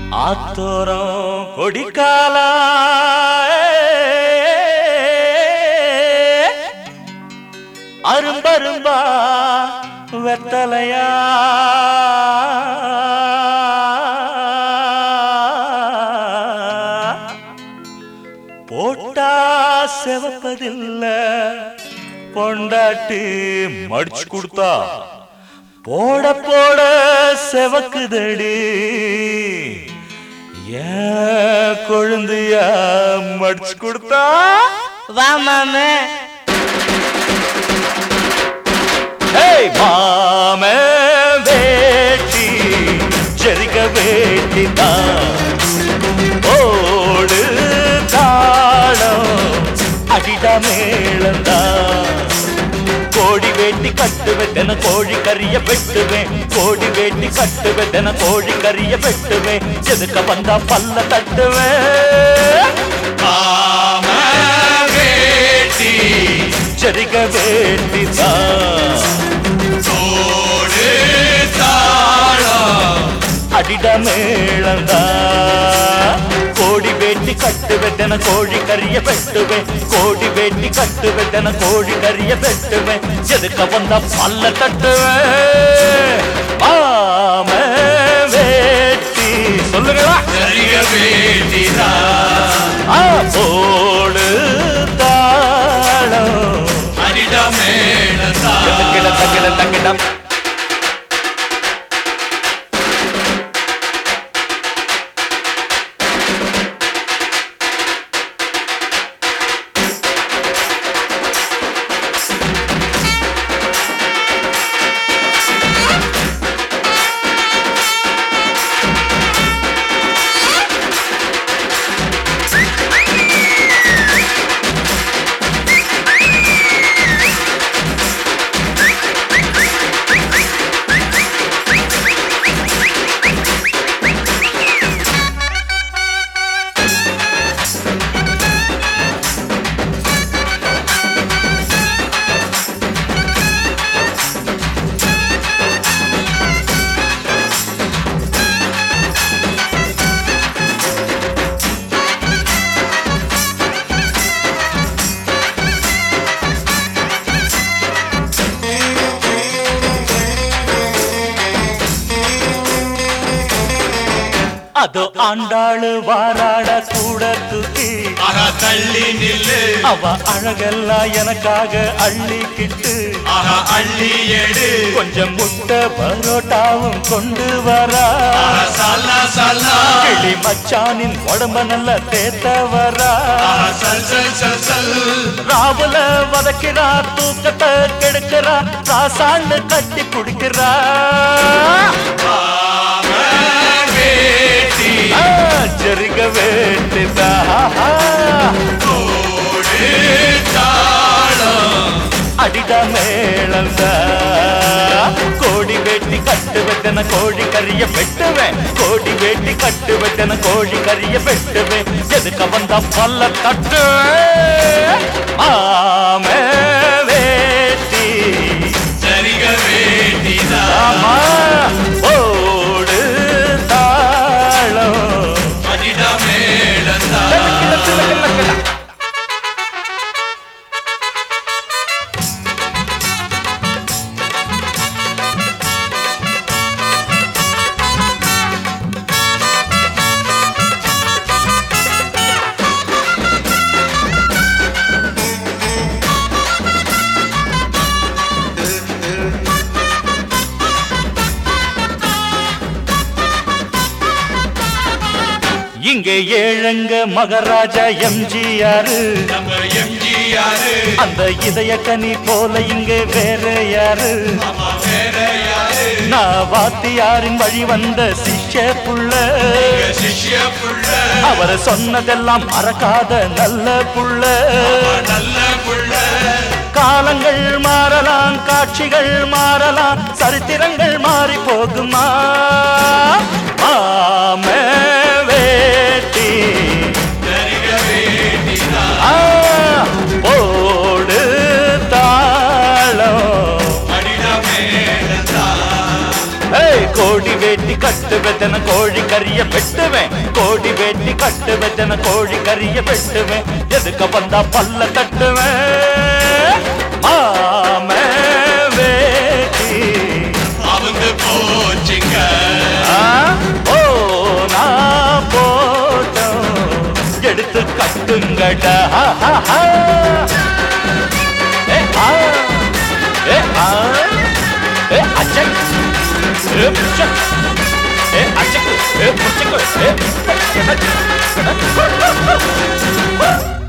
ஆத்தோரம் கொடிக்கால அரும்பரும்பா வெத்தலையா போட்டா செவப்பதில்ல பொண்டாட்டி மடிச்சு கொடுத்தா போட போட செவக்குதடி ஏன் கொழுந்தியா மடிச்சு கொடுத்தா வா மாமே ஏய் மாம வேட்டி ஜெரிக வேட்டி தான் ஓடு தாளம் அடிட மேளந்தான் கோடி வேட்டி கட்டுவேன் கோழி கறிய வெட்டுவேன் கோடி வேட்டி கட்டுவேன் கோழி கறிய வெட்டுவேன் எதுக்க வந்தா பல்ல தட்டுவேன் மாம வேட்டி ஜரிக வேட்டி தான் தோடு தாளம் அடிட மேளந்தா கோடி வேட்டி கட்டு வெட்டன கோழி கறிய வெட்டுவேன் கோடி வேட்டி கட்டு வெட்டன கோழி கறிய வெட்டுவேன் எதுக்க வந்தா பல்ல தட்டுவேன் ஆம வேட்டி சொல்லுங்களா கரிய வேண்டிதான் ஆ போடு தாளம் அடிட மேளதான் தக்கிட தக்கிட தக்கிடம் அதோ ஆண்டாளு வாராட கூட தூக்கி ஆகா தள்ளி நில்லு அவ அழகெல்லாம் எனக்காக அள்ளிக்கிட்டு ஆகா அள்ளி எடு கொஞ்சம் முட்டை பரோட்டாவும் கொண்டு வரா ஆகா சல்லா சல்லா கிளி மச்சானின் உடம்ப நல்ல தேத்த வரா ஆகா சல் சல் சல் சல் ராவுல வதக்கிறா தூக்கத்தை கெடுக்கிறா ராசான்னு கட்டி குடிக்கிறா மாம வேட்டி ஆ, ஜரிக வேண்டுதா கோடு தாளம் அடிட மேளந்த கோடி வேட்டி கட்டு வெட்டன கோழி கறிய வெட்டுவேன் கோடி வேட்டி கட்டு வெட்டன கோழி கறிய வெட்டுவேன் எதுக்கு வந்தா பல்ல தட்டு ஆமே வேட்டி சரிக வேண்டிதான் ஆமா ஓடு தாளம் அடிட மேளதான் கிள, கிள, கிள, கிள. இங்கே ஏழங்க மகாராஜா எம்ஜிஆர் நம்ம எம்ஜிஆர் அந்த இதய கனி போல இங்கே வேற யாரு ஆமா வேற யாரு நான் வாத்தியாரின் வழி வந்த சிஷ்ய புள்ள எங்க சிஷ்ய புள்ள அவர் சொன்னதெல்லாம் மறக்காத நல்ல புள்ள ஆமா நல்ல புள்ள காலங்கள் மாறலாம் காட்சிகள் மாறலாம் சரித்திரங்கள் மாறி போகுமா ஆமே வேட்டி சரிக வேண்டிதான் ஆ, போடு தாளம் அடிட மேளதான் ஏய், கோடி வேட்டி கட்டு வெத்தன கோழி கறிய வெட்டுவேன் கோடி வேட்டி கட்டு வெத்தன கோழி கறிய வெட்டுவேன் எதுக்க வந்தா பல்ல தட்டுவேன் மாம வேட்டி அவங்க போச்சுங்க ஆ, ஓ நான் போட்டோம் எடுத்து கட்டுங்கடா ஹா, ஹா, ஹா. ஏ, ஆ, ஏ, ஆ, ஏ, அச்சக். ஏ, புச்சக். ஏ, அச்சக்கு. ஏ, புச்சக்கு. ஏ, புச்சக்கு.